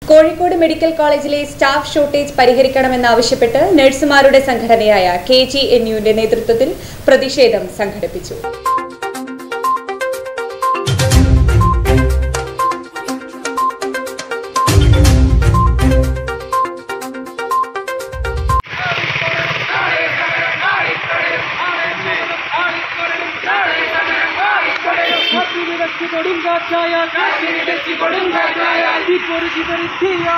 Kozhikode medical കോളേജിലെ staff shortage പരിഹരിക്കണമെന്നാവശ്യപ്പെട്ട് നഴ്സുമാരുടെ സംഘടനയായ കെ ജി എൻ യുവിന്റെ നേതൃത്വത്തിൽ പ്രതിഷേധം സംഘടിപ്പിച്ചു കാത്തിനിരച്ച് കൊടുങ്കാറ്റായാൽ തീപ്പൊരി ചിതറി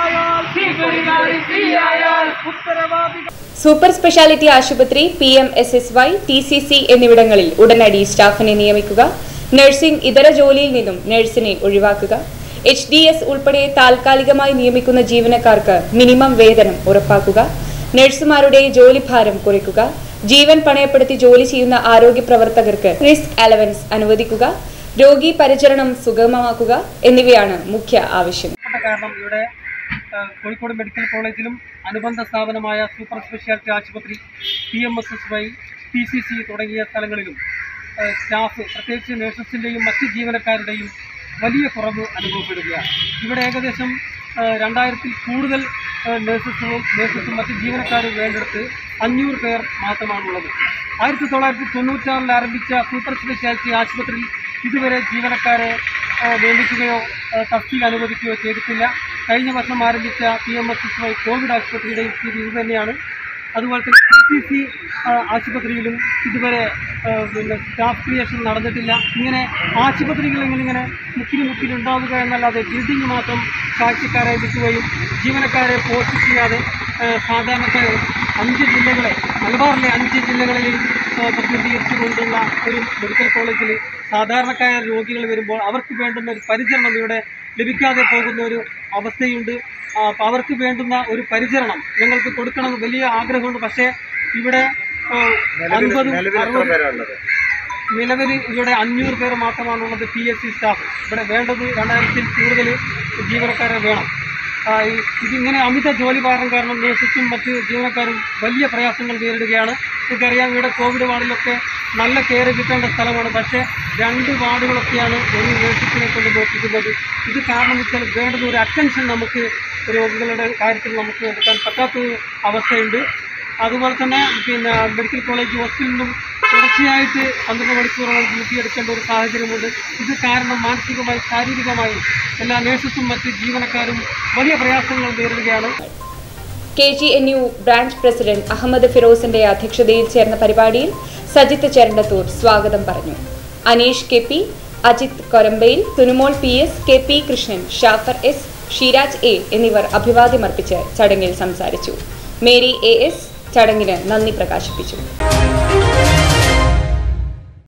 തീയായാൽ ഉത്തരവാദികൾ സൂപ്പർ സ്പെഷ്യാലിറ്റി ആശുപത്രി P M S S Y T C C എന്നിവിടങ്ങളിൽ ഉടനടി സ്റ്റാഫിനെ നിയമിക്കുക നഴ്സിംഗ് ഇതര ജോലിയിൽ നിന്നും നഴ്സിനെ ഒഴിവാക്കുക എച്ച് ഡി എസ് ഉൾപ്പെടെ താൽക്കാലികമായി നിയമിക്കുന്ന ജീവനക്കാർക്ക് മിനിമം വേതനം ഉറപ്പാക്കുക നഴ്സുമാരുടെ ജോലിഭാരം കുറയ്ക്കുക ജീവൻ പണയപ്പെടുത്തി ജോലി ചെയ്യുന്ന ആരോഗ്യ പ്രവർത്തകർക്ക് റിസ്ക് അലവൻസ് അനുവദിക്കുക രോഗി പരിചരണം സുഗമമാക്കുക എന്നിവയാണ് മുഖ്യ ആവശ്യം പ്രധാനപ്പെട്ട കാരണം ഇവിടെ ആ, കോഴിക്കോട് മെഡിക്കൽ കോളേജിലും അനുബന്ധ സ്ഥാപനമായ സൂപ്പർ സ്പെഷ്യാലിറ്റി ആശുപത്രി P M S S Y P C C തുടങ്ങിയ സ്ഥലങ്ങളിലും ആ, സ്റ്റാഫ് പ്രത്യേകിച്ച് നഴ്സസിൻ്റെയും മറ്റ് ജീവനക്കാരുടെയും വലിയ കുറവ് അനുഭവപ്പെടുകയാണ് ഇവിടെ ഏകദേശം ആ, രണ്ടായിരത്തിൽ കൂടുതൽ ആ, നഴ്സസും നഴ്സസും മറ്റ് ജീവനക്കാരും വേണ്ടെടുത്ത് അഞ്ഞൂറ് പേർ മാത്രമാണുള്ളത് ആയിരത്തി തൊള്ളായിരത്തി തൊണ്ണൂറ്റാറിൽ ആരംഭിച്ച സൂപ്പർ സ്പെഷ്യാലിറ്റി ആശുപത്രിയിൽ ഇതുവരെ ജീവനക്കാരെ ആ, നിയമിക്കുകയോ ആ, തസ്തിക അനുവദിക്കുകയോ ചെയ്തിട്ടില്ല കഴിഞ്ഞ വർഷം ആരംഭിച്ച P M S S Y covid ആശുപത്രിയുടെയും സ്ഥിതി ഇത് തന്നെയാണ് അതുപോലെ തന്നെ പി സി സി ആശുപത്രിയിലും ഇതുവരെ ആ, പിന്നെ സ്റ്റാഫ് ക്രിയേഷൻ നടന്നിട്ടില്ല ഇങ്ങനെ ആശുപത്രികൾ ഇങ്ങനെ ഇങ്ങനെ മുക്കിന് മുക്കിന് ഉണ്ടാവുക എന്നല്ലാതെ ബിൽഡിംഗ് മാത്രം കാഴ്ചക്കാരെ വിൽക്കുകയും ജീവനക്കാരെ പോസ്റ്റ് ചെയ്യാതെ ആ, സാധാരണക്കാരെ അഞ്ച് ജില്ലകളെ മലബാറിലെ അഞ്ച് ജില്ലകളിൽ ആ, പ്രതിനിധീകരിച്ചുകൊണ്ടുള്ള ഒരു മെഡിക്കൽ കോളേജിൽ സാധാരണക്കാരായ രോഗികൾ വരുമ്പോൾ അവർക്ക് വേണ്ടുന്ന ഒരു പരിചരണം ഇവിടെ ലഭിക്കാതെ പോകുന്ന ഒരു അവസ്ഥയുണ്ട് ആ, അപ്പോൾ അവർക്ക് വേണ്ടുന്ന ഒരു പരിചരണം ഞങ്ങൾക്ക് കൊടുക്കണമെന്ന് വലിയ ആഗ്രഹമുണ്ട് പക്ഷേ ഇവിടെ ആ, അൻപതും അറുപതും നിലവിൽ ഇവിടെ അഞ്ഞൂറ് പേർ മാത്രമാണുള്ളത് പി എസ് സി സ്റ്റാഫ് ഇവിടെ വേണ്ടത് രണ്ടായിരത്തിൽ കൂടുതൽ ജീവനക്കാരെ വേണം ആ, ഈ- ഇതിങ്ങനെ അമിത ജോലി ഭാരം കാരണം നേഴ്സസും മറ്റ് ജീവനക്കാരും വലിയ പ്രയാസങ്ങൾ നേരിടുകയാണ് നമുക്കറിയാം ഇവിടെ കോവിഡ് വാർഡിലൊക്കെ നല്ല കെയർ കിട്ടേണ്ട സ്ഥലമാണ് പക്ഷേ രണ്ട് വാർഡുകളൊക്കെയാണ് ഒരു നേഴ്സസിനെ കൊണ്ട് നോക്കിക്കുന്നത് ഇത് കാരണം വെച്ചാൽ വേണ്ടുന്ന ഒരു അറ്റൻഷൻ നമുക്ക് രോഗികളുടെ കാര്യത്തിൽ നമുക്ക് എടുക്കാൻ പറ്റാത്ത ഒരു അവസ്ഥയുണ്ട് അതുപോലെ തന്നെ പിന്നെ മെഡിക്കൽ കോളേജ് ഹോസ്പിറ്റലിലും തുടർച്ചയായിട്ട് പന്ത്രണ്ട് മണിക്കൂറോളം ഡ്യൂട്ടി എടുക്കേണ്ട ഒരു സാഹചര്യമുണ്ട് ഇത് കാരണം മാനസികമായി ശാരീരികമായി എല്ലാ നഴ്സസും മറ്റ് ജീവനക്കാരും വലിയ പ്രയാസങ്ങൾ നേരിടുകയാണ് K G N U branch president Ahmed ഫിറോസിന്റെ അധ്യക്ഷതയിൽ ചേർന്ന പരിപാടിയിൽ സജിത്ത് ചെരണ്ടത്തൂർ സ്വാഗതം പറഞ്ഞു Aneesh K P Ajith Korambayil Sunumol P S K P Krishnan Shafar S Shiraj A എന്നിവർ അഭിവാദ്യമർപ്പിച്ച് ചടങ്ങിൽ സംസാരിച്ചു മേരി എ എസ് ചടങ്ങിന് നന്ദി പ്രകാശിപ്പിച്ചു